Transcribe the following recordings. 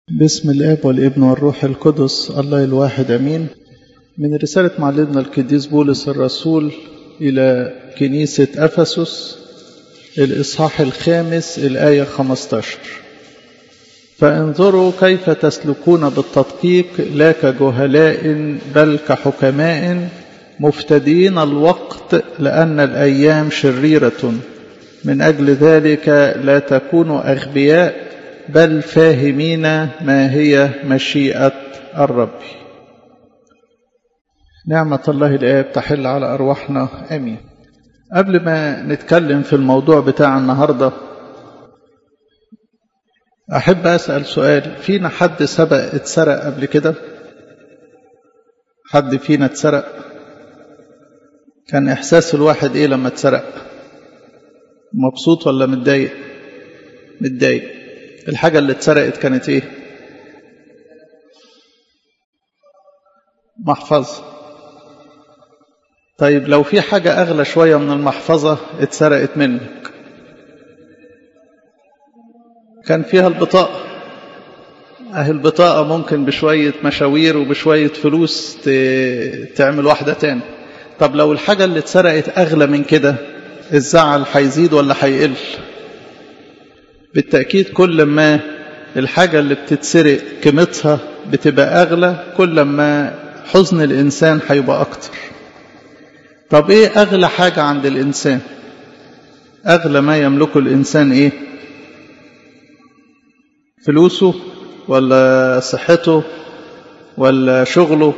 بسم الاب والابن والروح القدس الله الواحد امين من رساله معلمنا القديس بولس الرسول الى كنيسه افسس الاصحاح الخامس الايه 15 فانظروا كيف تسلكون بالتدقيق لا كجهلاء بل كحكماء مفتدين الوقت لان الايام شريره من اجل ذلك لا تكونوا اغبياء بل فاهمين ما هي مشيئة الرب نعمة الله الآب تحل على أرواحنا آمين قبل ما نتكلم في الموضوع بتاع النهاردة أحب أسأل سؤال فينا حد سبق اتسرق قبل كده حد فينا اتسرق كان إحساس الواحد إيه لما اتسرق مبسوط ولا متضايق متضايق الحاجة اللي اتسرقت كانت ايه محفظة طيب لو في حاجة أغلى شوية من المحفظة اتسرقت منك كان فيها البطاقة أهي البطاقة ممكن بشوية مشاوير وبشوية فلوس تعمل واحدة تاني طب لو الحاجة اللي اتسرقت أغلى من كده الزعل هيزيد ولا هيقل بالتأكيد كل ما الحاجة اللي بتتسرق قيمتها بتبقى أغلى كل ما حزن الإنسان هيبقى أكتر طب إيه أغلى حاجة عند الإنسان أغلى ما يملكه الإنسان إيه فلوسه ولا صحته ولا شغله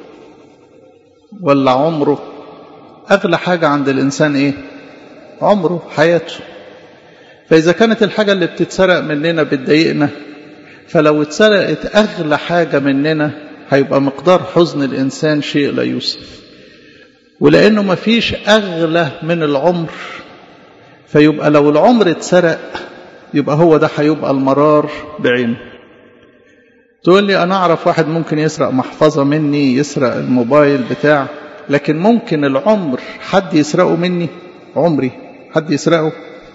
ولا عمره أغلى حاجة عند الإنسان إيه عمره حياته فإذا كانت الحاجة اللي بتتسرق مننا بتضايقنا فلو اتسرقت أغلى حاجة مننا هيبقى مقدار حزن الإنسان شيء لا يوصف ولأنه مفيش أغلى من العمر فيبقى لو العمر اتسرق يبقى هو ده هيبقى المرار بعينه تقول لي أنا أعرف واحد ممكن يسرق محفظة مني يسرق الموبايل بتاع لكن ممكن العمر حد يسرقه مني عمري حد يسرقه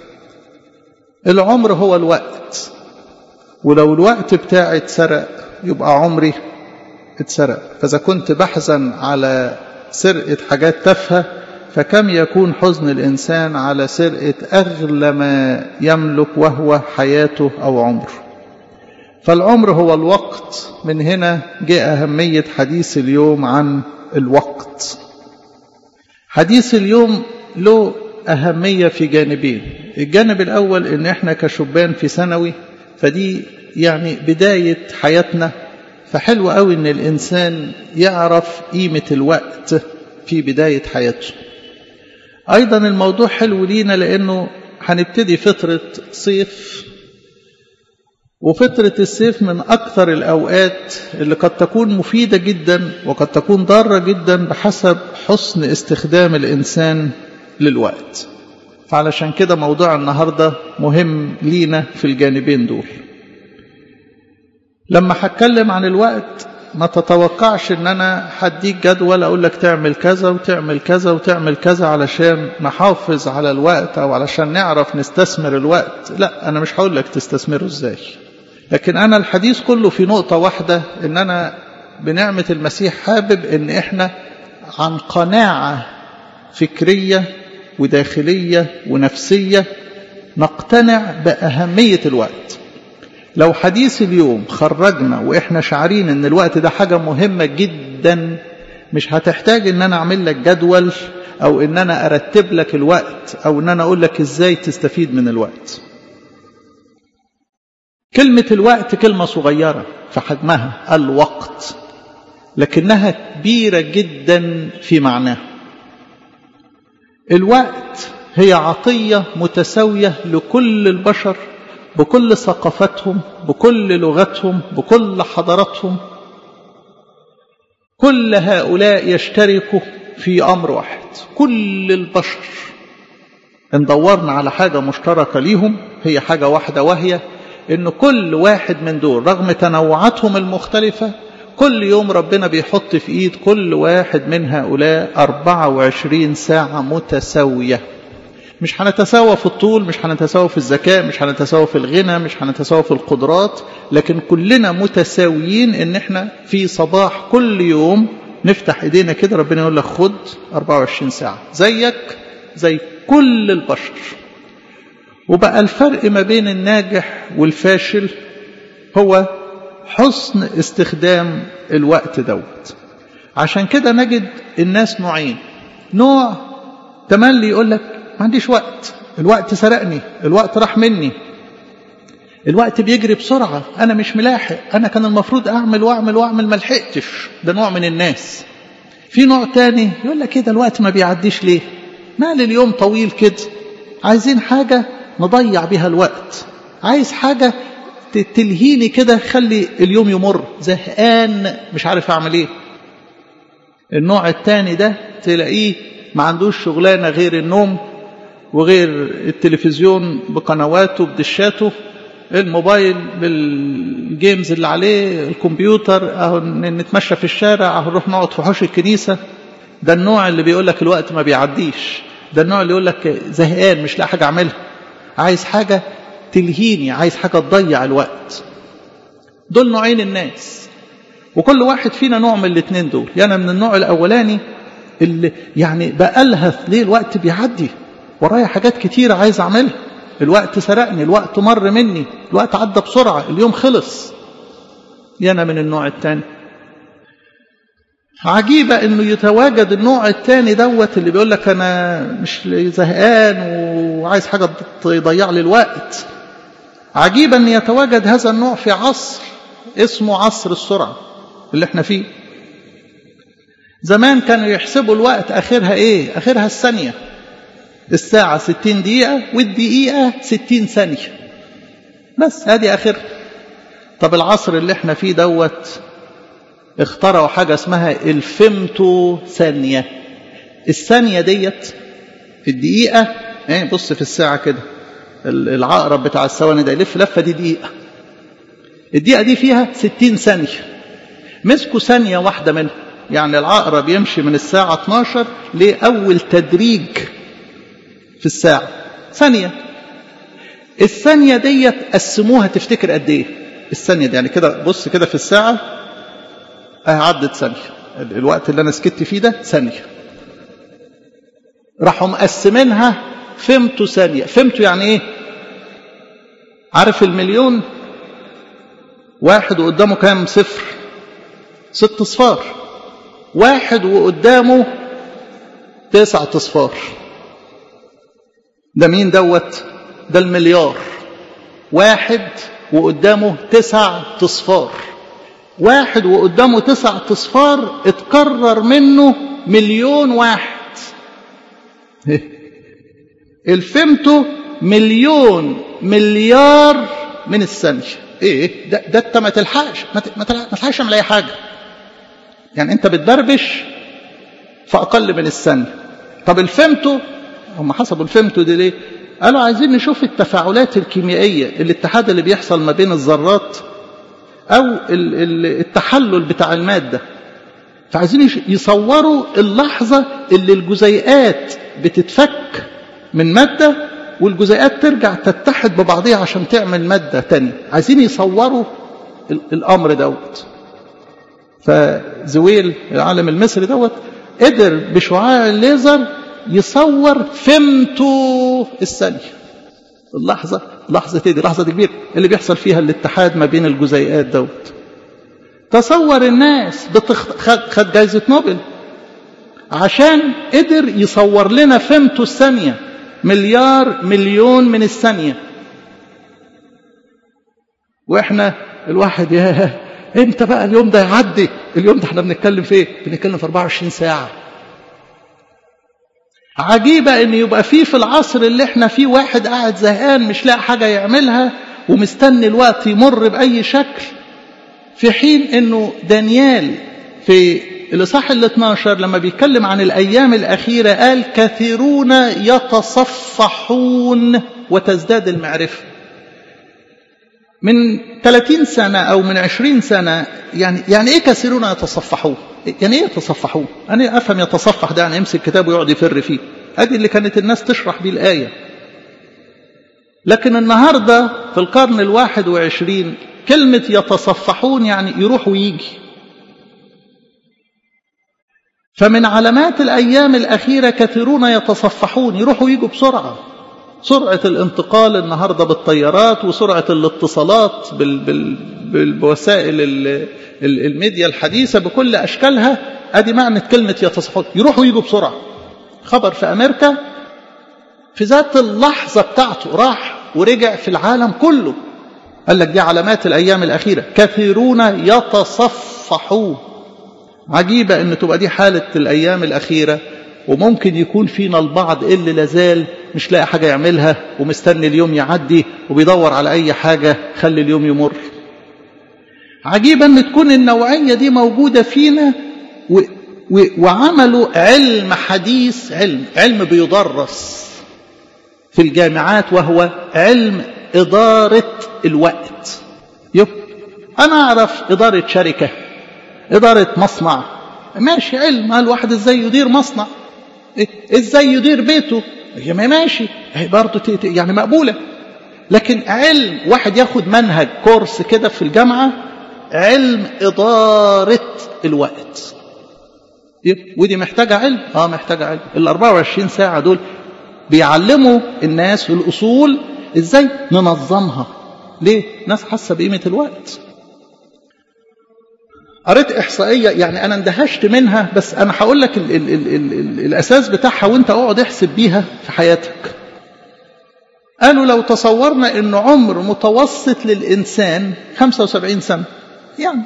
العمر هو الوقت ولو الوقت بتاعي اتسرق يبقى عمري اتسرق فإذا كنت بحزن على سرقة حاجات تافهة فكم يكون حزن الإنسان على سرقة أغلى ما يملك وهو حياته أو عمره فالعمر هو الوقت من هنا جاء أهمية حديث اليوم عن الوقت حديث اليوم له أهمية في جانبين الجانب الأول إن إحنا كشبان في ثانوي فدي يعني بداية حياتنا فحلو قوي إن الإنسان يعرف قيمة الوقت في بداية حياته أيضا الموضوع حلو لينا لأنه هنبتدي فترة صيف وفترة الصيف من أكثر الأوقات اللي قد تكون مفيدة جدا وقد تكون ضارة جدا بحسب حسن استخدام الإنسان للوقت فعلشان كده موضوع النهاردة مهم لينا في الجانبين دول لما هتكلم عن الوقت ما تتوقعش ان انا هديك جدول اقول لك تعمل كذا وتعمل كذا وتعمل كذا علشان نحافظ على الوقت او علشان نعرف نستثمر الوقت لا انا مش هقول لك تستثمره ازاي لكن انا الحديث كله في نقطة واحدة ان انا بنعمة المسيح حابب ان احنا عن قناعة فكرية وداخلية ونفسية نقتنع بأهمية الوقت لو حديث اليوم خرجنا وإحنا شعرين أن الوقت ده حاجة مهمة جدا مش هتحتاج أن أنا أعمل لك جدول أو أن أنا أرتب لك الوقت أو أن أنا أقول لك إزاي تستفيد من الوقت كلمة الوقت كلمة صغيرة في حجمها الوقت لكنها كبيرة جدا في معناها الوقت هي عطية متساوية لكل البشر بكل ثقافتهم بكل لغتهم بكل حضاراتهم كل هؤلاء يشتركوا في أمر واحد كل البشر إن دورنا على حاجة مشتركة ليهم هي حاجة واحدة وهي إن كل واحد من دول رغم تنوعاتهم المختلفة كل يوم ربنا بيحط في ايد كل واحد من هؤلاء 24 ساعة متساوية مش هنتساوى في الطول مش هنتساوى في الذكاء مش هنتساوى في الغنى مش هنتساوى في القدرات لكن كلنا متساويين ان احنا في صباح كل يوم نفتح ايدينا كده ربنا يقول لك خد 24 ساعة زيك زي كل البشر وبقى الفرق ما بين الناجح والفاشل هو حسن استخدام الوقت دوت عشان كده نجد الناس نوعين نوع تملي يقول لك ما عنديش وقت الوقت سرقني الوقت راح مني الوقت بيجري بسرعة أنا مش ملاحق أنا كان المفروض أعمل وأعمل وأعمل ما لحقتش ده نوع من الناس في نوع تاني يقول لك كده الوقت ما بيعديش ليه مال اليوم طويل كده عايزين حاجة نضيع بيها الوقت عايز حاجة تلهيني كده خلي اليوم يمر زهقان مش عارف أعمل إيه النوع التاني ده تلاقيه ما عندوش شغلانة غير النوم وغير التلفزيون بقنواته بدشاته الموبايل بالجيمز اللي عليه الكمبيوتر اهو نتمشى في الشارع اهو نروح نقعد في حوش الكنيسة ده النوع اللي بيقول لك الوقت ما بيعديش ده النوع اللي يقول لك زهقان مش لاقي حاجة اعملها عايز حاجة تلهيني عايز حاجة تضيع الوقت دول نوعين الناس وكل واحد فينا نوع من الاثنين دول يعني من النوع الاولاني اللي يعني بألهث ليه الوقت بيعدي ورايا حاجات كتير عايز اعملها الوقت سرقني الوقت مر مني الوقت عدى بسرعة اليوم خلص يانا من النوع الثاني عجيبة انه يتواجد النوع الثاني دوت اللي بيقول لك انا مش زهقان وعايز حاجة تضيع لي الوقت عجيبة ان يتواجد هذا النوع في عصر اسمه عصر السرعة اللي احنا فيه زمان كانوا يحسبوا الوقت اخرها ايه اخرها الثانية الساعة ستين دقيقة والدقيقة ستين ثانية بس هذه آخر طب العصر اللي احنا فيه دوت اخترعوا حاجة اسمها الفيمتو ثانية الثانية ديت الدقيقة ايه بص في الساعة كده العقرب بتاع الثواني ده يلف لفة دي دقيقة الدقيقة دي فيها ستين ثانية مسكوا ثانية واحدة منها يعني العقرب يمشي من الساعة 12 لأول تدريج في الساعة ثانية الثانية ديت قسموها تفتكر قد ايه الثانية دي يعني كده بص كده في الساعة اه عدت ثانية الوقت اللي انا سكت فيه ده ثانية راحوا مقسمينها فهمتوا ثانية فهمتوا يعني ايه عارف المليون واحد وقدامه كام صفر ست صفار واحد وقدامه تسعة اصفار ده مين دوت ده المليار واحد وقدامه تسع تصفار واحد وقدامه تسع تصفار اتكرر منه مليون واحد الفيمتو مليون مليار من الثانية ايه ده, ده انت ما تلحقش ما تلحقش تعمل اي حاجة يعني انت بتدربش في اقل من الثانية طب الفيمتو هم حسبوا الفيمتو دي ليه قالوا عايزين نشوف التفاعلات الكيميائية الاتحاد اللي بيحصل ما بين الذرات أو التحلل بتاع المادة فعايزين يصوروا اللحظة اللي الجزيئات بتتفك من مادة والجزيئات ترجع تتحد ببعضها عشان تعمل مادة تانية عايزين يصوروا الأمر دوت فزويل العالم المصري دوت قدر بشعاع الليزر يصور فهمته الثانية اللحظة لحظة دي لحظة دي كبيرة اللي بيحصل فيها الاتحاد ما بين الجزيئات دوت تصور الناس بتخ... خد جايزة نوبل عشان قدر يصور لنا فهمته الثانية مليار مليون من الثانية واحنا الواحد يا امتى بقى اليوم ده يعدي اليوم ده احنا بنتكلم في ايه بنتكلم في 24 ساعة عجيبة ان يبقى فيه في العصر اللي احنا فيه واحد قاعد زهقان مش لاقي حاجة يعملها ومستني الوقت يمر بأي شكل في حين انه دانيال في الإصحاح ال 12 لما بيتكلم عن الأيام الأخيرة قال كثيرون يتصفحون وتزداد المعرفة من 30 سنة أو من 20 سنة يعني يعني إيه كثيرون يتصفحون؟ يعني إيه يتصفحون؟ أنا أفهم يتصفح ده يعني يمسك كتاب ويقعد يفر فيه ادي اللي كانت الناس تشرح بيه الآية لكن النهاردة في القرن الواحد وعشرين كلمة يتصفحون يعني يروح ويجي فمن علامات الأيام الأخيرة كثيرون يتصفحون يروحوا ويجوا بسرعة سرعة الانتقال النهاردة بالطيارات وسرعة الاتصالات بال بال بالوسائل الميديا الحديثة بكل أشكالها أدي معنى كلمة يتصفحون يروحوا ويجوا بسرعة خبر في أمريكا في ذات اللحظة بتاعته راح ورجع في العالم كله قال لك دي علامات الأيام الأخيرة كثيرون يتصفحون عجيبة أن تبقى دي حالة الأيام الأخيرة وممكن يكون فينا البعض اللي لازال مش لاقي حاجة يعملها ومستني اليوم يعدي وبيدور على أي حاجة خلي اليوم يمر عجيبة أن تكون النوعية دي موجودة فينا و و وعملوا علم حديث علم علم بيدرس في الجامعات وهو علم إدارة الوقت يبقى أنا أعرف إدارة شركة إدارة مصنع ماشي علم الواحد إزاي يدير مصنع إزاي يدير بيته هي ما ماشي هي برضه يعني مقبولة لكن علم واحد ياخد منهج كورس كده في الجامعة علم إدارة الوقت ودي محتاجة علم اه محتاجة علم ال 24 ساعة دول بيعلموا الناس الأصول ازاي ننظمها ليه ناس حاسة بقيمة الوقت قريت إحصائية يعني أنا اندهشت منها بس أنا هقول لك ال ال ال ال ال الأساس بتاعها وأنت اقعد احسب بيها في حياتك قالوا لو تصورنا أن عمر متوسط للإنسان 75 سنة يعني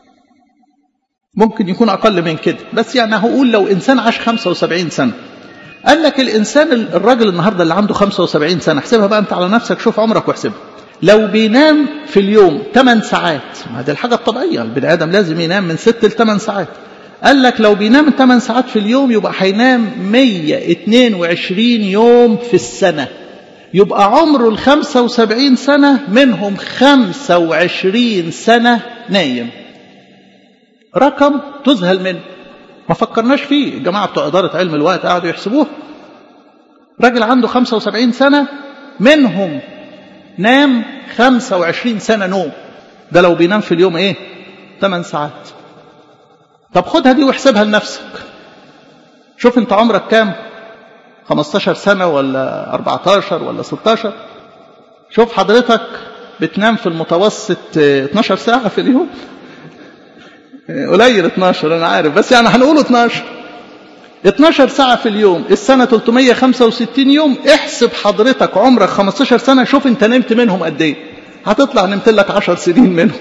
ممكن يكون أقل من كده بس يعني هقول لو إنسان عاش 75 سنة قال لك الإنسان الراجل النهاردة اللي عنده 75 سنة احسبها بقى أنت على نفسك شوف عمرك واحسبها لو بينام في اليوم 8 ساعات ما دي الحاجة الطبيعية البني آدم لازم ينام من 6 ل 8 ساعات قال لك لو بينام 8 ساعات في اليوم يبقى هينام 122 يوم في السنة يبقى عمره ال 75 سنة منهم 25 سنة نايم رقم تذهل منه ما فكرناش فيه الجماعة بتوع إدارة علم الوقت قعدوا يحسبوه راجل عنده 75 سنة منهم نام 25 سنة نوم ده لو بينام في اليوم ايه 8 ساعات طب خدها دي واحسبها لنفسك شوف انت عمرك كام 15 سنة ولا 14 ولا 16 شوف حضرتك بتنام في المتوسط 12 ساعة في اليوم قليل 12 انا عارف بس يعني هنقول 12 12 ساعة في اليوم السنة 365 يوم احسب حضرتك عمرك 15 سنة شوف انت نمت منهم قد ايه هتطلع نمت لك 10 سنين منهم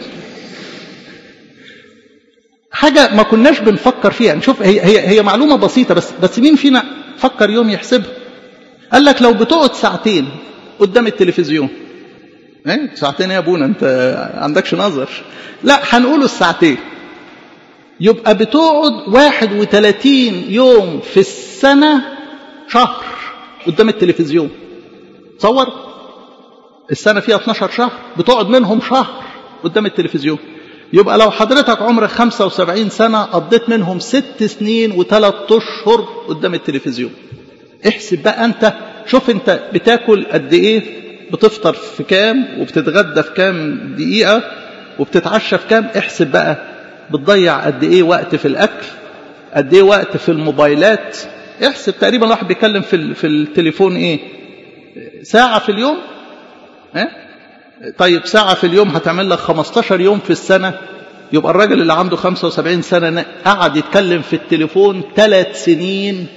حاجة ما كناش بنفكر فيها يعني شوف هي, هي, هي معلومة بسيطة بس بس مين فينا فكر يوم يحسبها قال لك لو بتقعد ساعتين قدام التلفزيون ايه ساعتين يا ابونا انت عندكش نظر لا هنقوله الساعتين يبقى بتقعد 31 يوم في السنة شهر قدام التلفزيون تصور السنة فيها 12 شهر بتقعد منهم شهر قدام التلفزيون يبقى لو حضرتك عمرك 75 سنة قضيت منهم ست سنين وثلاث أشهر قدام التلفزيون احسب بقى أنت شوف أنت بتاكل قد إيه بتفطر في كام وبتتغدى في كام دقيقة وبتتعشى في كام احسب بقى بتضيع قد ايه وقت في الاكل قد ايه وقت في الموبايلات احسب تقريبا واحد بيتكلم في في التليفون ايه ساعة في اليوم اه؟ طيب ساعة في اليوم هتعمل لك 15 يوم في السنة يبقى الراجل اللي عنده 75 سنة قعد يتكلم في التليفون ثلاث سنين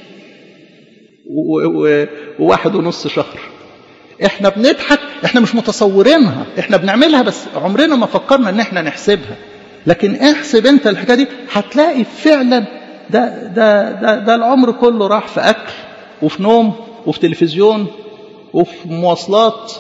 وواحد ونص شهر احنا بنضحك احنا مش متصورينها احنا بنعملها بس عمرنا ما فكرنا ان احنا نحسبها لكن احسب انت الحكايه دي هتلاقي فعلا ده ده ده, ده العمر كله راح في اكل وفي نوم وفي تلفزيون وفي مواصلات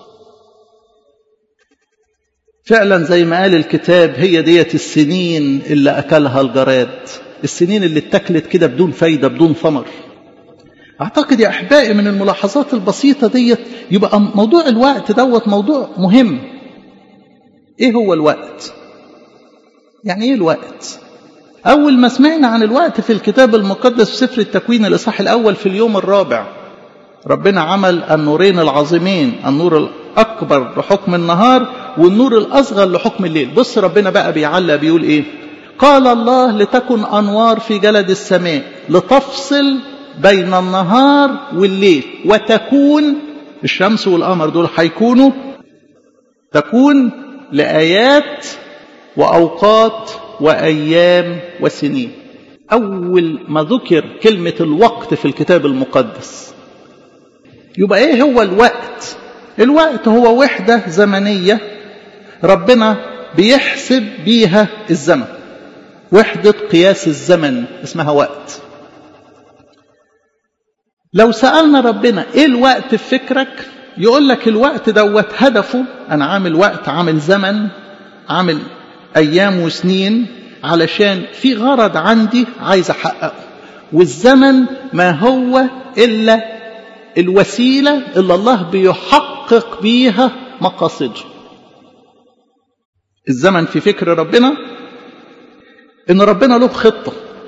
فعلا زي ما قال الكتاب هي ديت السنين اللي اكلها الجراد السنين اللي اتكلت كده بدون فايده بدون ثمر اعتقد يا احبائي من الملاحظات البسيطه ديت يبقى موضوع الوقت دوت موضوع مهم ايه هو الوقت يعني ايه الوقت أول ما سمعنا عن الوقت في الكتاب المقدس في سفر التكوين الإصحاح الأول في اليوم الرابع ربنا عمل النورين العظيمين النور الأكبر لحكم النهار والنور الأصغر لحكم الليل بص ربنا بقى بيعلق بيقول إيه قال الله لتكن أنوار في جلد السماء لتفصل بين النهار والليل وتكون الشمس والقمر دول هيكونوا تكون لآيات وأوقات وأيام وسنين أول ما ذكر كلمة الوقت في الكتاب المقدس يبقى إيه هو الوقت الوقت هو وحدة زمنية ربنا بيحسب بيها الزمن وحدة قياس الزمن اسمها وقت لو سألنا ربنا ايه الوقت في فكرك يقول لك الوقت دوت هدفه انا عامل وقت عامل زمن عامل ايام وسنين علشان في غرض عندي عايز احققه والزمن ما هو الا الوسيله اللي الله بيحقق بيها مقاصده الزمن في فكر ربنا ان ربنا له خطه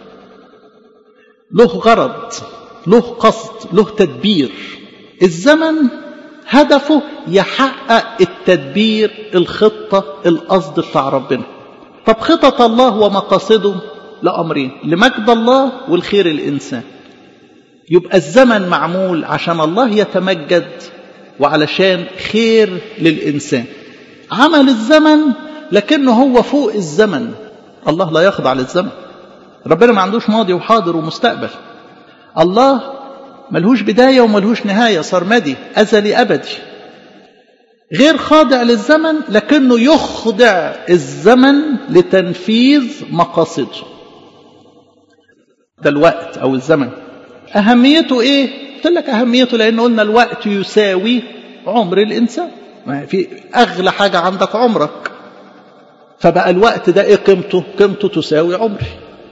له غرض له قصد له تدبير الزمن هدفه يحقق التدبير الخطة القصد بتاع ربنا طب خطط الله ومقاصده لأمرين لمجد الله والخير الإنسان يبقى الزمن معمول عشان الله يتمجد وعلشان خير للإنسان عمل الزمن لكنه هو فوق الزمن الله لا يخضع للزمن ربنا ما عندوش ماضي وحاضر ومستقبل الله ملهوش بداية وملهوش نهاية سرمدي أزلي أبدي غير خاضع للزمن لكنه يخضع الزمن لتنفيذ مقاصده ده الوقت أو الزمن أهميته إيه؟ قلت لك أهميته لأن قلنا الوقت يساوي عمر الإنسان ما في أغلى حاجة عندك عمرك فبقى الوقت ده إيه قيمته؟ قيمته تساوي عمري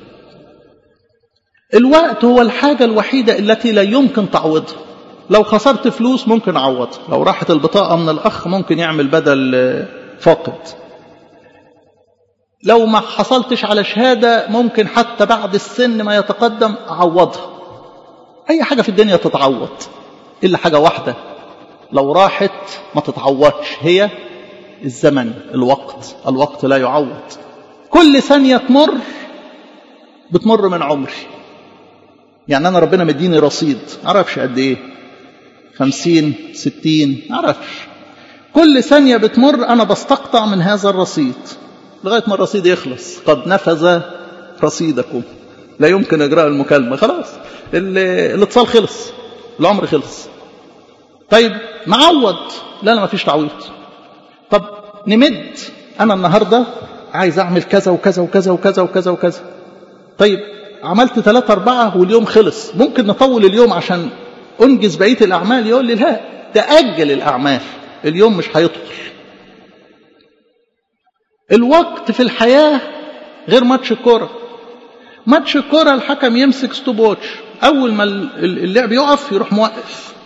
الوقت هو الحاجة الوحيدة التي لا يمكن تعوضها لو خسرت فلوس ممكن أعوضها لو راحت البطاقة من الأخ ممكن يعمل بدل فاقد لو ما حصلتش على شهادة ممكن حتى بعد السن ما يتقدم أعوضها أي حاجة في الدنيا تتعوض إلا حاجة واحدة لو راحت ما تتعوضش هي الزمن الوقت الوقت لا يعوض كل ثانية تمر بتمر من عمري يعني أنا ربنا مديني رصيد عرفش قد إيه خمسين ستين عرفش كل ثانية بتمر أنا بستقطع من هذا الرصيد لغاية ما الرصيد يخلص قد نفذ رصيدكم لا يمكن إجراء المكالمة خلاص الاتصال خلص العمر خلص طيب معوض لا لا ما فيش تعويض طب نمد أنا النهاردة عايز أعمل كذا وكذا وكذا وكذا وكذا وكذا طيب عملت ثلاثة أربعة واليوم خلص ممكن نطول اليوم عشان أنجز بقية الأعمال يقول لي لا تأجل الأعمال اليوم مش هيطول الوقت في الحياة غير ماتش الكورة ماتش الكورة الحكم يمسك ستوب واتش أول ما اللعب يقف يروح موقف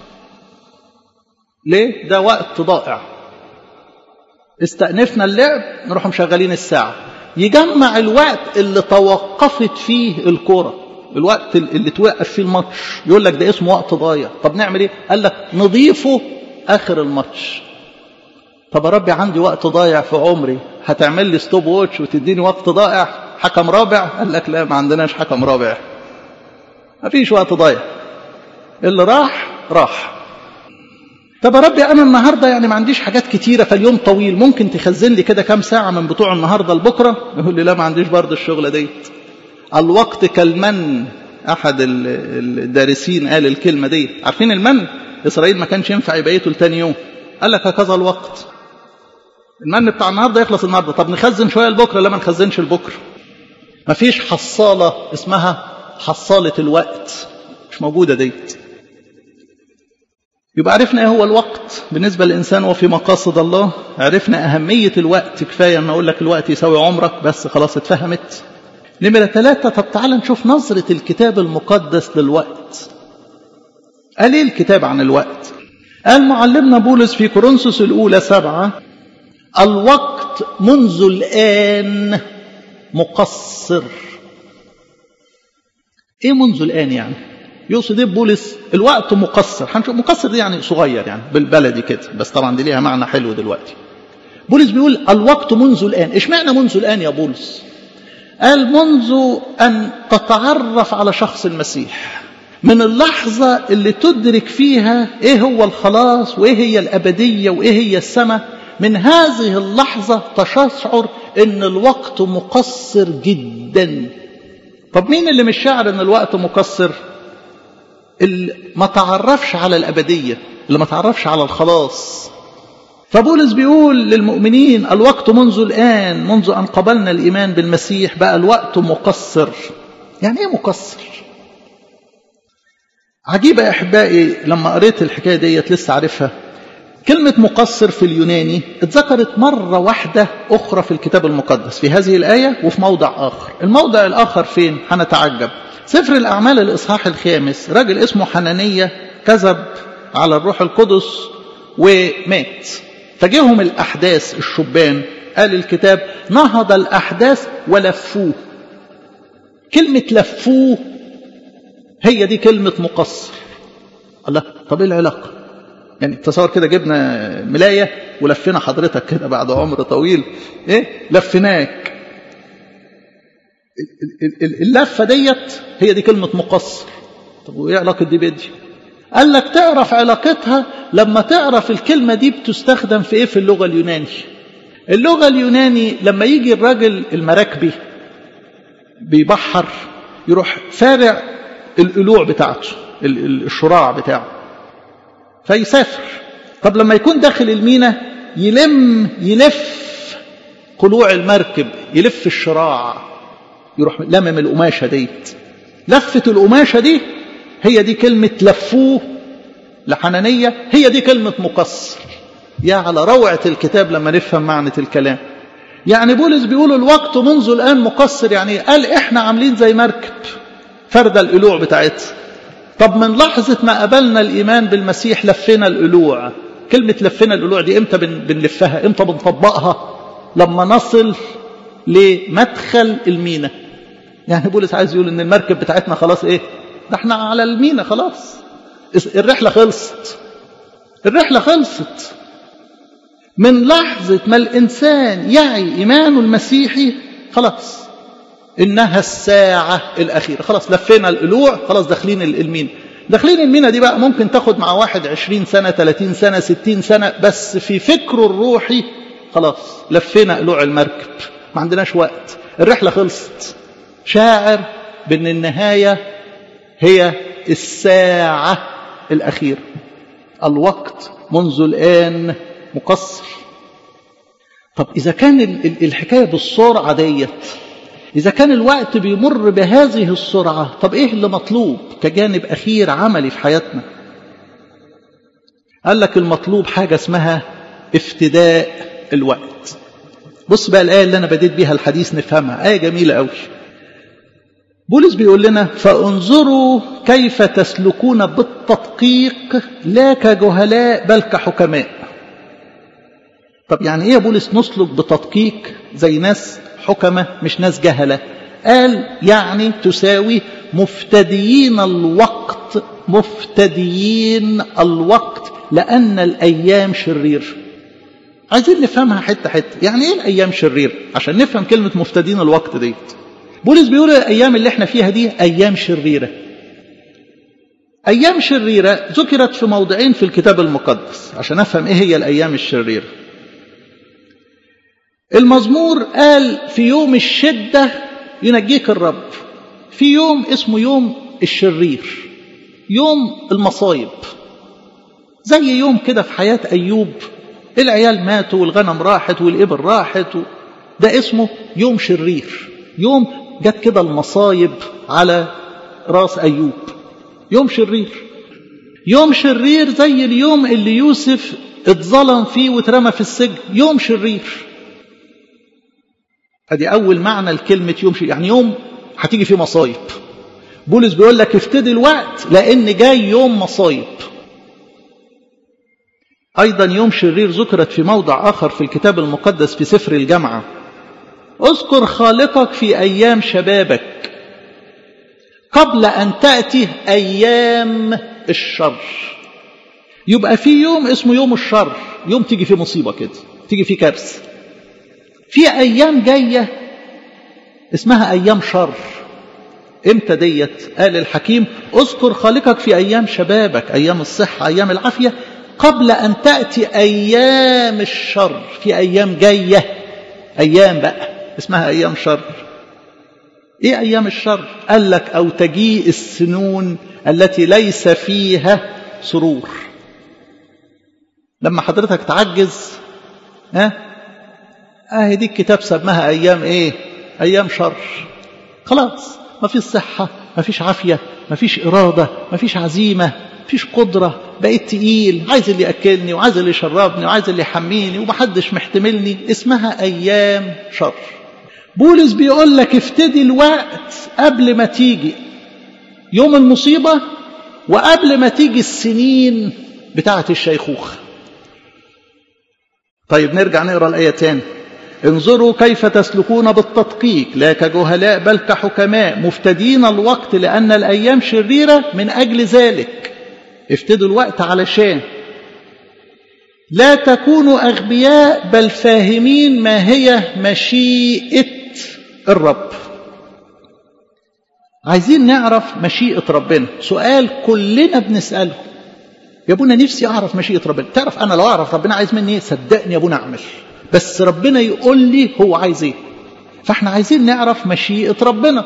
ليه؟ ده وقت ضائع استأنفنا اللعب نروح مشغلين الساعة يجمع الوقت اللي توقفت فيه الكرة الوقت اللي توقف فيه الماتش يقول لك ده اسمه وقت ضايع طب نعمل ايه قال لك نضيفه اخر الماتش طب يا ربي عندي وقت ضايع في عمري هتعمل لي ستوب ووتش وتديني وقت ضائع حكم رابع قال لك لا ما عندناش حكم رابع ما فيش وقت ضايع اللي راح راح طب يا ربي انا النهارده يعني ما عنديش حاجات كتيره فاليوم طويل ممكن تخزن لي كده كام ساعه من بتوع النهارده لبكره يقول لي لا ما عنديش برضه الشغله ديت الوقت كالمن احد الدارسين قال الكلمه دي عارفين المن اسرائيل ما كانش ينفع يبيته لتاني يوم قال لك هكذا الوقت المن بتاع النهارده يخلص النهارده طب نخزن شويه لبكره لا ما نخزنش لبكره ما فيش حصاله اسمها حصاله الوقت مش موجوده ديت يبقى عرفنا ايه هو الوقت بالنسبة للإنسان وفي مقاصد الله عرفنا أهمية الوقت كفاية أن أقول لك الوقت يساوي عمرك بس خلاص اتفهمت نمرة ثلاثة طب تعالى نشوف نظرة الكتاب المقدس للوقت قال ايه الكتاب عن الوقت قال معلمنا بولس في كورنثوس الأولى سبعة الوقت منذ الآن مقصر ايه منذ الان يعني يقصد ايه بولس الوقت مقصر هنشوف مقصر دي يعني صغير يعني بالبلدي كده بس طبعا دي ليها معنى حلو دلوقتي بولس بيقول الوقت منذ الان اشمعنى منذ الان يا بولس قال منذ ان تتعرف على شخص المسيح من اللحظة اللي تدرك فيها ايه هو الخلاص وايه هي الابدية وايه هي السماء من هذه اللحظة تشعر ان الوقت مقصر جدا طب مين اللي مش شاعر ان الوقت مقصر اللي ما تعرفش على الابدية اللي ما تعرفش على الخلاص فبولس بيقول للمؤمنين الوقت منذ الآن منذ أن قبلنا الإيمان بالمسيح بقى الوقت مقصر يعني إيه مقصر عجيبة يا أحبائي لما قريت الحكاية ديت لسه عارفها كلمة مقصر في اليوناني اتذكرت مرة واحدة أخرى في الكتاب المقدس في هذه الآية وفي موضع آخر الموضع الآخر فين هنتعجب سفر الأعمال الإصحاح الخامس راجل اسمه حنانية كذب على الروح القدس ومات فجيهم الأحداث الشبان قال الكتاب نهض الأحداث ولفوه كلمة لفوه هي دي كلمة مقصر الله طب ايه العلاقة يعني تصور كده جبنا ملاية ولفينا حضرتك كده بعد عمر طويل ايه لفيناك اللفة ديت هي دي كلمة مقصر طب وايه علاقة دي بدي قال لك تعرف علاقتها لما تعرف الكلمة دي بتستخدم في ايه في اللغة اليوناني اللغة اليوناني لما يجي الراجل المراكبي بيبحر يروح فارع القلوع بتاعته الشراع بتاعه فيسافر طب لما يكون داخل المينا يلم يلف قلوع المركب يلف الشراع يروح لمم القماشة ديت لفة القماشة دي هي دي كلمة لفوه لحنانية هي دي كلمة مقصر يا على روعة الكتاب لما نفهم معنى الكلام يعني بولس بيقول الوقت منذ الآن مقصر يعني قال إحنا عاملين زي مركب فرد القلوع بتاعتها طب من لحظة ما قبلنا الإيمان بالمسيح لفينا القلوع كلمة لفينا القلوع دي إمتى بنلفها إمتى بنطبقها لما نصل لمدخل المينا يعني بولس عايز يقول إن المركب بتاعتنا خلاص إيه ده احنا على المينا خلاص الرحلة خلصت الرحلة خلصت من لحظة ما الإنسان يعي إيمانه المسيحي خلاص إنها الساعة الأخيرة خلاص لفينا القلوع خلاص داخلين المينا داخلين المينا دي بقى ممكن تاخد مع واحد عشرين سنة ثلاثين سنة ستين سنة بس في فكره الروحي خلاص لفينا قلوع المركب ما عندناش وقت الرحلة خلصت شاعر بأن النهاية هي الساعة الأخيرة الوقت منذ الآن مقصر طب إذا كان الحكاية بالسرعة ديت إذا كان الوقت بيمر بهذه السرعة طب إيه اللي مطلوب كجانب أخير عملي في حياتنا قال لك المطلوب حاجة اسمها افتداء الوقت بص بقى الآية اللي أنا بديت بيها الحديث نفهمها آية جميلة قوي بولس بيقول لنا فانظروا كيف تسلكون بالتدقيق لا كجهلاء بل كحكماء طب يعني ايه يا بولس نسلك بتدقيق زي ناس حكمة مش ناس جهلة قال يعني تساوي مفتديين الوقت مفتديين الوقت لأن الأيام شرير عايزين نفهمها حتة حتة يعني ايه الأيام شرير عشان نفهم كلمة مفتدين الوقت ديت بولس بيقول الأيام اللي احنا فيها دي أيام شريرة أيام شريرة ذكرت في موضعين في الكتاب المقدس عشان أفهم إيه هي الأيام الشريرة المزمور قال في يوم الشدة ينجيك الرب في يوم اسمه يوم الشرير يوم المصايب زي يوم كده في حياة أيوب العيال ماتوا والغنم راحت والإبل راحت ده اسمه يوم شرير يوم جت كده المصايب على راس أيوب يوم شرير يوم شرير زي اليوم اللي يوسف اتظلم فيه واترمى في السجن يوم شرير ادي اول معنى لكلمه يوم شرير يعني يوم هتيجي فيه مصايب بولس بيقول لك افتدي الوقت لان جاي يوم مصايب ايضا يوم شرير ذكرت في موضع اخر في الكتاب المقدس في سفر الجامعه اذكر خالقك في ايام شبابك قبل أن تأتي أيام الشر يبقى في يوم اسمه يوم الشر يوم تيجي فيه مصيبة كده تيجي فيه كارثة في أيام جاية اسمها أيام شر امتى ديت قال الحكيم اذكر خالقك في أيام شبابك أيام الصحة أيام العافية قبل أن تأتي أيام الشر في أيام جاية أيام بقى اسمها أيام شر إيه أيام الشر قال لك أو تجيء السنون التي ليس فيها سرور لما حضرتك تعجز ها اهي دي الكتاب سماها ايام ايه ايام شر خلاص ما فيش صحه ما فيش عافيه ما فيش اراده ما فيش عزيمه ما فيش قدره بقيت تقيل عايز اللي ياكلني وعايز اللي يشربني وعايز اللي يحميني ومحدش محتملني اسمها ايام شر بولس بيقول لك افتدي الوقت قبل ما تيجي يوم المصيبه وقبل ما تيجي السنين بتاعه الشيخوخه طيب نرجع نقرا الايه تاني انظروا كيف تسلكون بالتدقيق لا كجهلاء بل كحكماء مفتدين الوقت لان الايام شريره من اجل ذلك افتدوا الوقت علشان لا تكونوا اغبياء بل فاهمين ما هي مشيئه الرب عايزين نعرف مشيئه ربنا سؤال كلنا بنساله يا ابونا نفسي اعرف مشيئه ربنا تعرف انا لو اعرف ربنا عايز مني ايه صدقني يا ابونا اعمل بس ربنا يقول لي هو عايز ايه فاحنا عايزين نعرف مشيئه ربنا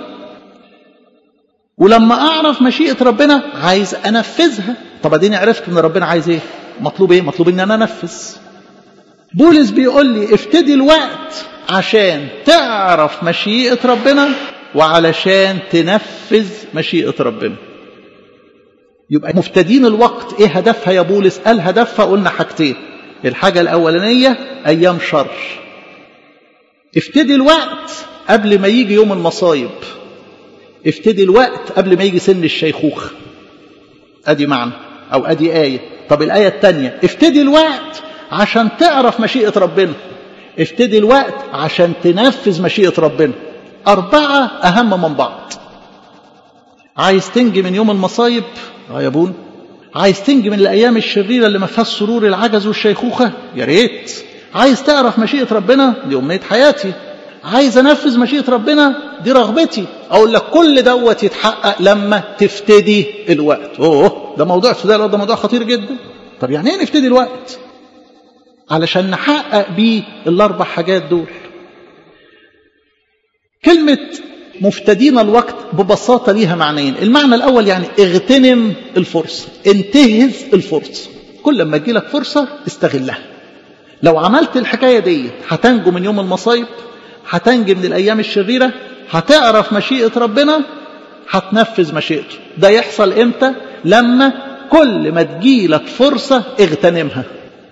ولما اعرف مشيئه ربنا عايز انفذها طب اديني عرفت ان ربنا عايز ايه مطلوب ايه مطلوب ان انا انفذ بولس بيقول لي افتدي الوقت عشان تعرف مشيئه ربنا وعلشان تنفذ مشيئه ربنا يبقى مفتدين الوقت ايه هدفها يا بولس قال هدفها قلنا حاجتين الحاجة الأولانية أيام شر افتدي الوقت قبل ما يجي يوم المصايب افتدي الوقت قبل ما يجي سن الشيخوخة ادي معنى او ادي آية طب الآية الثانية افتدي الوقت عشان تعرف مشيئة ربنا افتدي الوقت عشان تنفذ مشيئة ربنا أربعة أهم من بعض عايز تنجي من يوم المصايب اه يا ابونا عايز تنجي من الايام الشريره اللي ما فيهاش سرور العجز والشيخوخه يا ريت عايز تعرف مشيئه ربنا دي امنيه حياتي عايز انفذ مشيئه ربنا دي رغبتي اقول لك كل دوت يتحقق لما تفتدي الوقت اوه ده موضوع افتداء الوقت ده موضوع خطير جدا طب يعني ايه نفتدي الوقت علشان نحقق بيه الاربع حاجات دول كلمه مفتدين الوقت ببساطة ليها معنيين المعنى الأول يعني اغتنم الفرصة انتهز الفرصة كل ما تجيلك فرصة استغلها لو عملت الحكاية دي هتنجو من يوم المصايب هتنجي من الأيام الشريرة هتعرف مشيئة ربنا هتنفذ مشيئته ده يحصل امتى لما كل ما تجيلك فرصة اغتنمها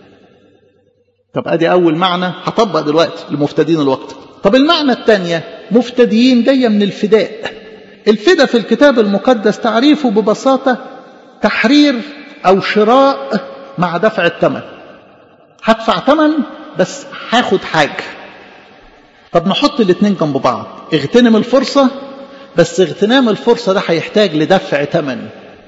طب ادي اول معنى هطبق دلوقتي لمفتدين الوقت طب المعنى الثانية مفتديين جاية من الفداء الفداء في الكتاب المقدس تعريفه ببساطة تحرير أو شراء مع دفع الثمن هدفع ثمن بس هاخد حاجة طب نحط الاتنين جنب بعض اغتنم الفرصة بس اغتنام الفرصة ده هيحتاج لدفع ثمن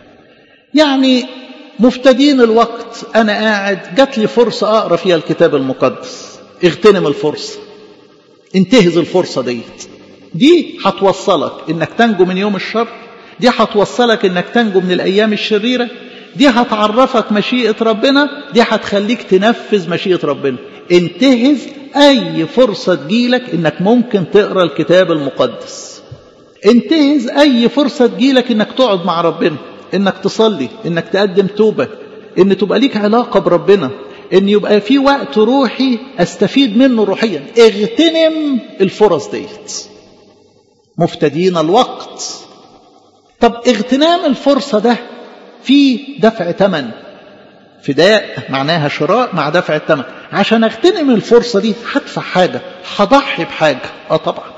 يعني مفتدين الوقت أنا قاعد جات لي فرصة أقرأ فيها الكتاب المقدس اغتنم الفرصة انتهز الفرصة ديت دي هتوصلك انك تنجو من يوم الشر دي هتوصلك انك تنجو من الايام الشريرة دي هتعرفك مشيئة ربنا دي هتخليك تنفذ مشيئة ربنا انتهز اي فرصة تجيلك انك ممكن تقرأ الكتاب المقدس انتهز اي فرصة تجيلك انك تقعد مع ربنا انك تصلي انك تقدم توبة ان تبقى ليك علاقة بربنا ان يبقى في وقت روحي استفيد منه روحيا اغتنم الفرص ديت مفتدين الوقت طب اغتنام الفرصة ده في دفع ثمن فداء معناها شراء مع دفع الثمن عشان اغتنم الفرصة دي هدفع حاجة هضحي بحاجة اه طبعا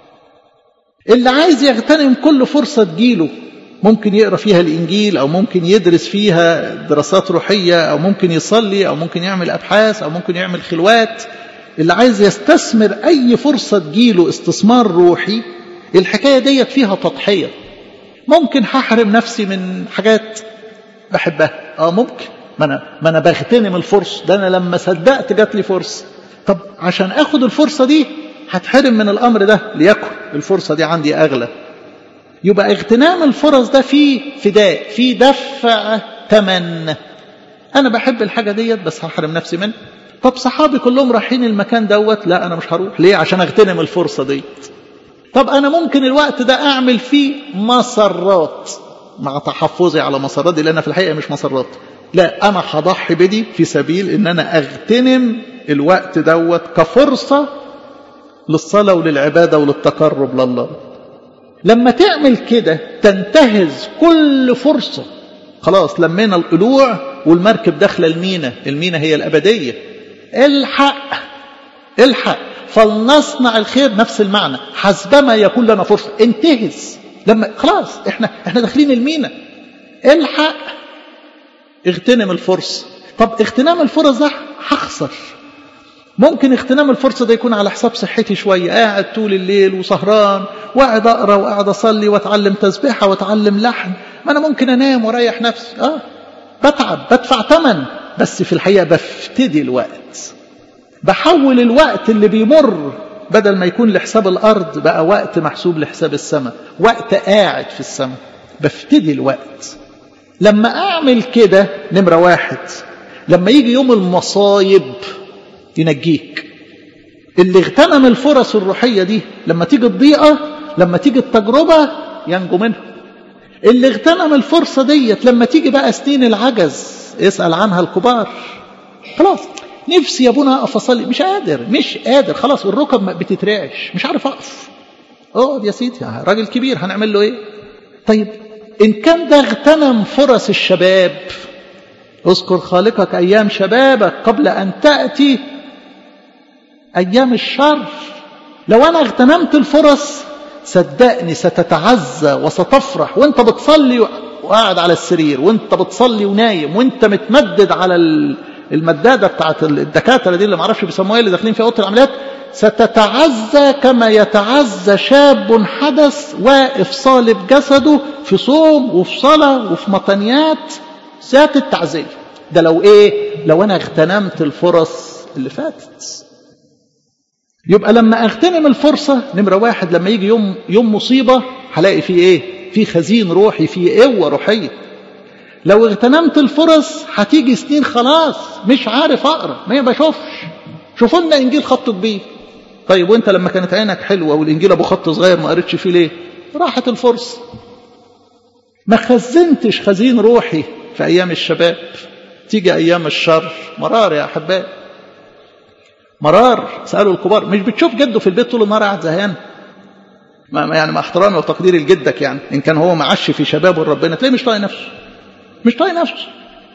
اللي عايز يغتنم كل فرصة تجيله ممكن يقرا فيها الانجيل او ممكن يدرس فيها دراسات روحيه او ممكن يصلي او ممكن يعمل ابحاث او ممكن يعمل خلوات اللي عايز يستثمر اي فرصه تجيله استثمار روحي الحكايه ديت فيها تضحيه ممكن هحرم نفسي من حاجات بحبها اه ممكن ما انا ما انا بغتنم الفرصه ده انا لما صدقت جات لي فرصه طب عشان اخد الفرصه دي هتحرم من الامر ده ليكن الفرصه دي عندي اغلى يبقى اغتنام الفرص ده فيه فداء فيه دفع ثمن انا بحب الحاجه ديت بس هحرم نفسي منها طب صحابي كلهم رايحين المكان دوت لا انا مش هروح ليه عشان اغتنم الفرصه ديت طب انا ممكن الوقت ده اعمل فيه مسرات مع تحفظي على مسرات دي لان في الحقيقه مش مسرات لا انا هضحي بدي في سبيل ان انا اغتنم الوقت دوت كفرصه للصلاه وللعباده وللتقرب لله لما تعمل كده تنتهز كل فرصه خلاص لمينا القلوع والمركب داخله المينا المينا هي الابديه الحق الحق فلنصنع الخير نفس المعنى حسبما يكون لنا فرصه انتهز لما خلاص احنا احنا داخلين المينا الحق اغتنم الفرصه طب اغتنام الفرص ده هخسر ممكن اغتنام الفرصة ده يكون على حساب صحتي شوية قاعد طول الليل وسهران وقاعد أقرأ وقاعد أصلي وأتعلم تسبيحة وأتعلم لحن ما أنا ممكن أنام وأريح نفسي آه بتعب بدفع ثمن بس في الحقيقة بفتدي الوقت بحول الوقت اللي بيمر بدل ما يكون لحساب الأرض بقى وقت محسوب لحساب السماء وقت قاعد في السماء بفتدي الوقت لما أعمل كده نمرة واحد لما يجي يوم المصايب ينجيك اللي اغتنم الفرص الروحية دي لما تيجي الضيقة لما تيجي التجربة ينجو منها اللي اغتنم الفرصة ديت لما تيجي بقى سنين العجز اسأل عنها الكبار خلاص نفسي يا ابونا اقف اصلي مش قادر مش قادر خلاص الركب بتترعش مش عارف اقف اقعد يا سيدي راجل كبير هنعمل له ايه طيب ان كان ده اغتنم فرص الشباب اذكر خالقك ايام شبابك قبل ان تاتي ايام الشر لو انا اغتنمت الفرص صدقني ستتعزى وستفرح وانت بتصلي وقاعد على السرير وانت بتصلي ونايم وانت متمدد على المداده بتاعت الدكاتره دي اللي معرفش بيسموها اللي داخلين في اوضه العمليات ستتعزى كما يتعزى شاب حدث واقف صالب جسده في صوم وفي صلاه وفي مطنيات ذات التعزيه ده لو ايه لو انا اغتنمت الفرص اللي فاتت يبقى لما اغتنم الفرصة نمرة واحد لما يجي يوم يوم مصيبة هلاقي فيه ايه في خزين روحي في قوة روحية لو اغتنمت الفرص هتيجي سنين خلاص مش عارف اقرا ما بشوفش شوفوا لنا انجيل خط كبير طيب وانت لما كانت عينك حلوه والانجيل ابو خط صغير ما قريتش فيه ليه راحت الفرصه ما خزنتش خزين روحي في ايام الشباب تيجي ايام الشر مرار يا احبائي مرار سالوا الكبار مش بتشوف جده في البيت طول النهار قاعد زهقان ما يعني مع احترامي وتقديري لجدك يعني ان كان هو معش في شبابه ربنا تلاقيه مش طايق نفسه مش طايق نفسه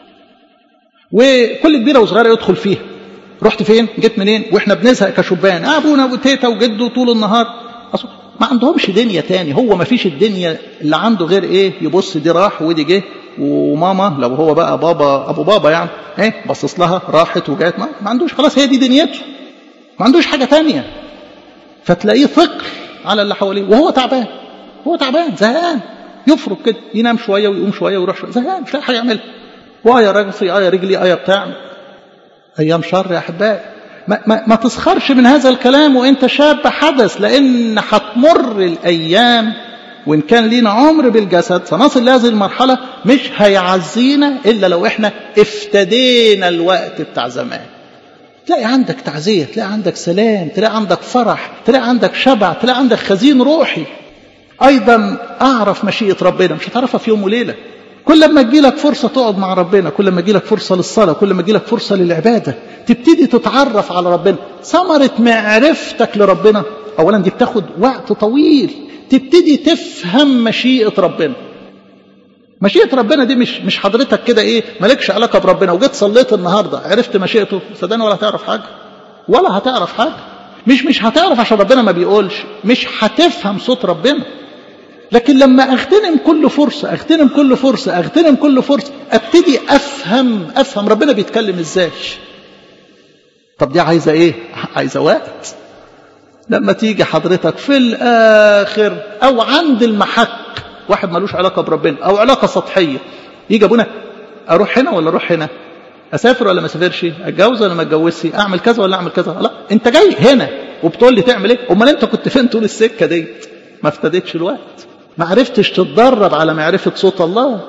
وكل كبيره وصغيره يدخل فيها رحت فين جيت منين واحنا بنزهق كشبان آه ابونا وتيتا وجده طول النهار أصلا ما عندهمش دنيا تاني هو ما فيش الدنيا اللي عنده غير ايه يبص دي راح ودي جه وماما لو هو بقى بابا ابو بابا يعني ايه بصص لها راحت وجات ما, ما عندوش خلاص هي دي دنيته ما عندوش حاجه تانية فتلاقيه ثقل على اللي حواليه وهو تعبان هو تعبان زهقان يفرك كده ينام شويه ويقوم شويه ويروح شويه زهقان مش لاقي حاجه يعملها وايا راسي ايا رجلي ايا بتاع ايام شر يا احبائي ما, ما, ما تسخرش من هذا الكلام وانت شاب حدث لان هتمر الايام وان كان لينا عمر بالجسد سنصل لهذه المرحله مش هيعزينا الا لو احنا افتدينا الوقت بتاع زمان تلاقي عندك تعزيه تلاقي عندك سلام تلاقي عندك فرح تلاقي عندك شبع تلاقي عندك خزين روحي ايضا اعرف مشيئه ربنا مش هتعرفها في يوم وليله كل ما تجيلك فرصة تقعد مع ربنا كل ما تجيلك فرصة للصلاة كل ما تجيلك فرصة للعبادة تبتدي تتعرف على ربنا ثمرة معرفتك لربنا أولا دي بتاخد وقت طويل تبتدي تفهم مشيئة ربنا مشيئة ربنا دي مش مش حضرتك كده ايه مالكش علاقة بربنا وجيت صليت النهاردة عرفت مشيئته صدقني ولا هتعرف حاجة ولا هتعرف حاجة مش مش هتعرف عشان ربنا ما بيقولش مش هتفهم صوت ربنا لكن لما اغتنم كل فرصة اغتنم كل فرصة اغتنم كل فرصة ابتدي افهم افهم ربنا بيتكلم ازاي طب دي عايزة ايه عايزة وقت لما تيجي حضرتك في الاخر او عند المحك واحد ملوش علاقة بربنا أو علاقة سطحية يجي أبونا أروح هنا ولا أروح هنا أسافر ولا ما أسافرش أتجوز ولا ما أتجوزش أعمل كذا ولا أعمل كذا لا أنت جاي هنا وبتقول لي تعمل إيه أمال أنت كنت فين طول السكة دي ما افتدتش الوقت ما عرفتش تتدرب على معرفة صوت الله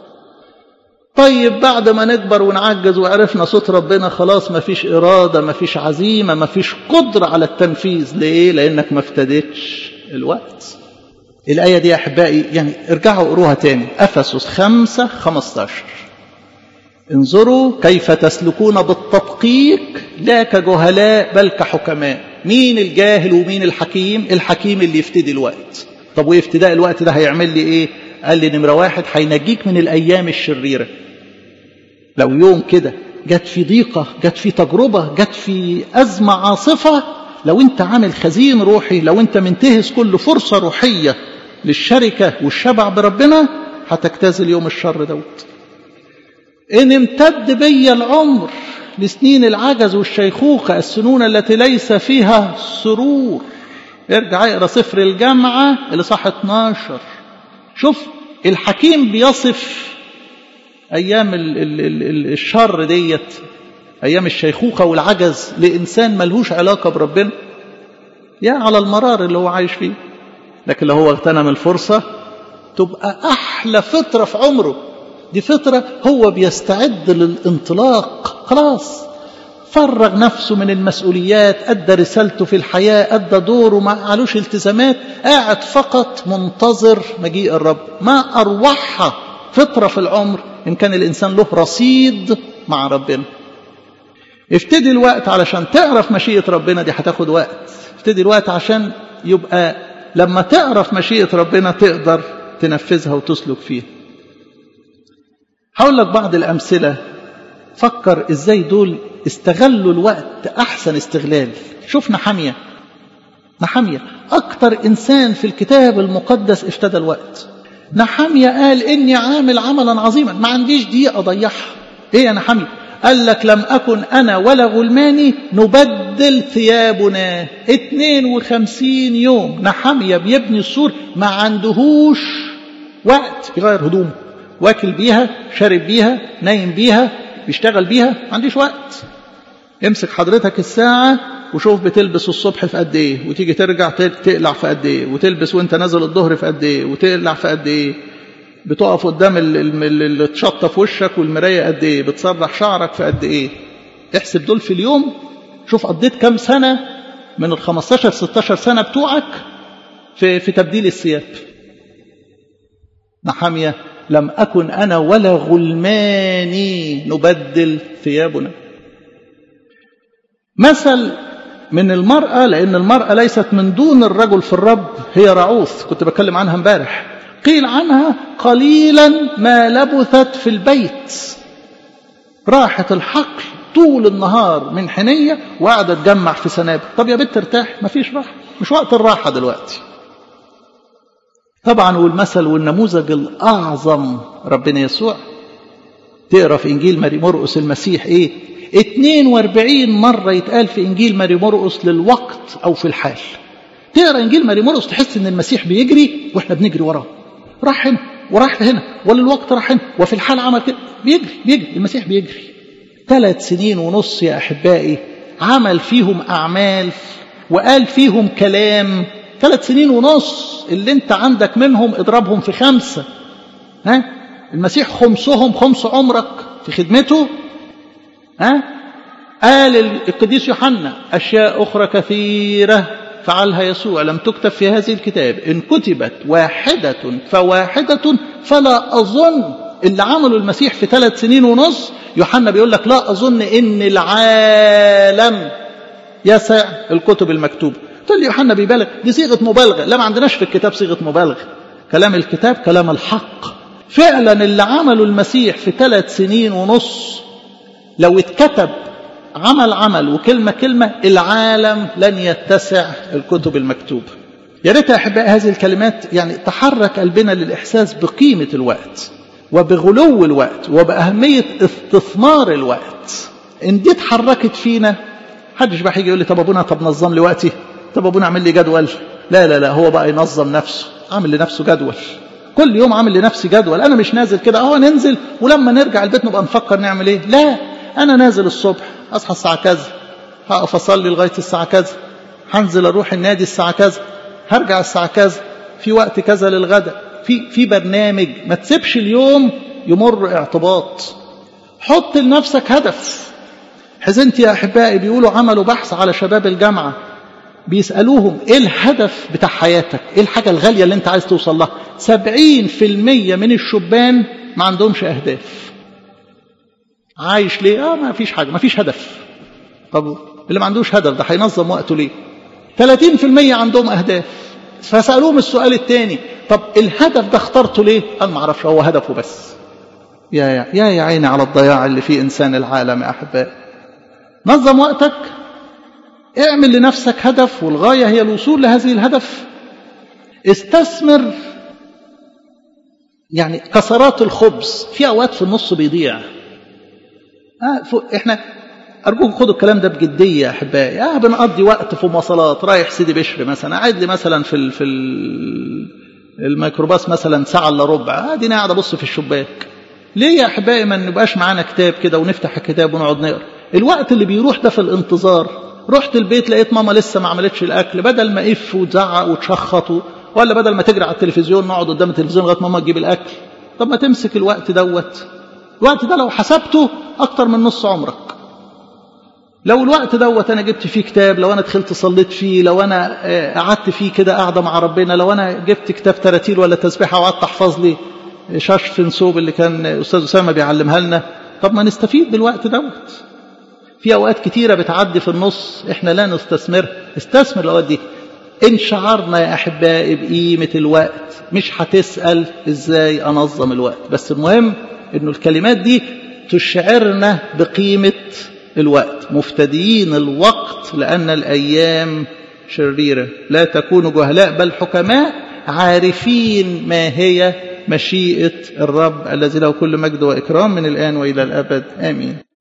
طيب بعد ما نكبر ونعجز وعرفنا صوت ربنا خلاص ما فيش إرادة ما فيش عزيمة ما فيش قدرة على التنفيذ ليه لأنك ما افتدتش الوقت الآية دي يا أحبائي يعني ارجعوا قروها تاني أفسس خمسة خمستاشر انظروا كيف تسلكون بالتدقيق لا كجهلاء بل كحكماء مين الجاهل ومين الحكيم الحكيم اللي يفتدي الوقت طب وافتداء الوقت ده هيعمل لي ايه قال لي نمرة واحد هينجيك من الأيام الشريرة لو يوم كده جت في ضيقة جت في تجربة جت في أزمة عاصفة لو أنت عامل خزين روحي لو أنت منتهز كل فرصة روحية للشركة والشبع بربنا هتجتاز اليوم الشر دوت إن امتد بي العمر لسنين العجز والشيخوخة السنون التي ليس فيها سرور ارجع اقرا سفر الجامعة اللي صح 12 شوف الحكيم بيصف أيام ال ال ال الشر ديت أيام الشيخوخة والعجز لإنسان ملهوش علاقة بربنا يا على المرار اللي هو عايش فيه لكن لو هو اغتنم الفرصة تبقى أحلى فترة في عمره دي فترة هو بيستعد للانطلاق خلاص فرغ نفسه من المسؤوليات أدى رسالته في الحياة أدى دوره ما علوش التزامات قاعد فقط منتظر مجيء الرب ما أروحها فترة في العمر إن كان الإنسان له رصيد مع ربنا افتدي الوقت علشان تعرف مشيئة ربنا دي هتاخد وقت افتدي الوقت عشان يبقى لما تعرف مشيئة ربنا تقدر تنفذها وتسلك فيها هقول لك بعض الأمثلة فكر ازاي دول استغلوا الوقت أحسن استغلال شوف نحمية نحمية أكتر إنسان في الكتاب المقدس افتدى الوقت نحمية قال إني عامل عملا عظيما ما عنديش دقيقة أضيعها إيه يا نحمية قال لك لم أكن أنا ولا غلماني نبدل ثيابنا 52 يوم نحمية بيبني السور ما عندهوش وقت يغير هدومه واكل بيها شارب بيها نايم بيها بيشتغل بيها ما عنديش وقت امسك حضرتك الساعة وشوف بتلبس الصبح في قد ايه وتيجي ترجع تقلع في قد ايه وتلبس وانت نازل الظهر في قد ايه وتقلع في قد ايه بتقف قدام الشطه في وشك والمرايه قد ايه بتسرح شعرك في قد ايه احسب دول في اليوم شوف قضيت كام سنه من ال 15 16 سنه بتوعك في في تبديل الثياب نحاميه لم اكن انا ولا غلماني نبدل ثيابنا مثل من المرأة لأن المرأة ليست من دون الرجل في الرب هي رعوث كنت بتكلم عنها امبارح قيل عنها قليلا ما لبثت في البيت راحت الحقل طول النهار من حنية وقاعدة تجمع في سنابل طب يا بنت ارتاح مفيش راحة مش وقت الراحة دلوقتي طبعا والمثل والنموذج الأعظم ربنا يسوع تقرا في إنجيل ماري مرقس المسيح إيه 42 مرة يتقال في إنجيل ماري مرقس للوقت أو في الحال تقرا إنجيل ماري مرقس تحس إن المسيح بيجري وإحنا بنجري وراه راح هنا وراح هنا وللوقت راح هنا وفي الحال عمل كده بيجري بيجري المسيح بيجري ثلاث سنين ونص يا أحبائي عمل فيهم أعمال وقال فيهم كلام ثلاث سنين ونص اللي انت عندك منهم اضربهم في خمسة ها المسيح خمسهم خمس عمرك في خدمته ها قال القديس يوحنا أشياء أخرى كثيرة فعلها يسوع لم تكتب في هذه الكتاب إن كتبت واحدة فواحدة فلا أظن اللي عمله المسيح في ثلاث سنين ونص يوحنا بيقول لك لا أظن إن العالم يسع الكتب المكتوبة تقول لي يوحنا بيبالغ دي صيغة مبالغة لا ما عندناش في الكتاب صيغة مبالغة كلام الكتاب كلام الحق فعلا اللي عمله المسيح في ثلاث سنين ونص لو اتكتب عمل عمل وكلمة كلمة العالم لن يتسع الكتب المكتوبة يا ريت يا أحبائي هذه الكلمات يعني تحرك قلبنا للإحساس بقيمة الوقت وبغلو الوقت وبأهمية استثمار الوقت إن دي اتحركت فينا حدش بقى هيجي يقول لي طب أبونا طب نظم لي وقتي طب أبونا اعمل لي جدول لا لا لا هو بقى ينظم نفسه عامل لنفسه جدول كل يوم عامل لنفسي جدول انا مش نازل كده اهو ننزل ولما نرجع البيت نبقى نفكر نعمل ايه لا انا نازل الصبح اصحى الساعه كذا هقف اصلي لغايه الساعه كذا هنزل اروح النادي الساعه كذا هرجع الساعه كذا في وقت كذا للغداء في في برنامج ما تسيبش اليوم يمر اعتباط حط لنفسك هدف حزنت يا احبائي بيقولوا عملوا بحث على شباب الجامعه بيسألوهم ايه الهدف بتاع حياتك ايه الحاجة الغالية اللي انت عايز توصل لها سبعين في المية من الشبان ما عندهمش اهداف عايش ليه اه ما فيش حاجة ما فيش هدف طب اللي ما عندوش هدف ده هينظم وقته ليه 30% عندهم اهداف فسألوهم السؤال الثاني طب الهدف ده اخترته ليه قال ما اعرفش هو هدفه بس يا يا يا, يا عيني على الضياع اللي فيه انسان العالم يا احبائي نظم وقتك اعمل لنفسك هدف والغاية هي الوصول لهذه الهدف استثمر يعني كسرات الخبز في أوقات في النص بيضيع آه احنا أرجوكم خدوا الكلام ده بجدية يا أحبائي آه بنقضي وقت في مواصلات رايح سيدي بشر مثلا قاعد لي مثلا في ال في ال الميكروباص مثلا ساعة إلا ربع اديني قاعد أبص في الشباك ليه يا أحبائي ما نبقاش معانا كتاب كده ونفتح الكتاب ونقعد نقرا الوقت اللي بيروح ده في الانتظار رحت البيت لقيت ماما لسه ما عملتش الاكل بدل ما اف وتزعق وتشخط ولا بدل ما تجري على التلفزيون نقعد قدام التلفزيون لغايه ماما تجيب الاكل طب ما تمسك الوقت دوت الوقت ده لو حسبته اكتر من نص عمرك لو الوقت دوت انا جبت فيه كتاب لو انا دخلت صليت فيه لو انا قعدت فيه كده قاعده مع ربنا لو انا جبت كتاب تراتيل ولا تسبيحه وقعدت احفظ لي شاش فنسوب اللي كان استاذ اسامه بيعلمها لنا طب ما نستفيد بالوقت دوت في اوقات كتيره بتعدي في النص احنا لا نستثمر استثمر الاوقات دي ان شعرنا يا احبائي بقيمه الوقت مش هتسال ازاي انظم الوقت بس المهم انه الكلمات دي تشعرنا بقيمه الوقت مفتديين الوقت لان الايام شريره لا تكونوا جهلاء بل حكماء عارفين ما هي مشيئه الرب الذي له كل مجد واكرام من الان والى الابد امين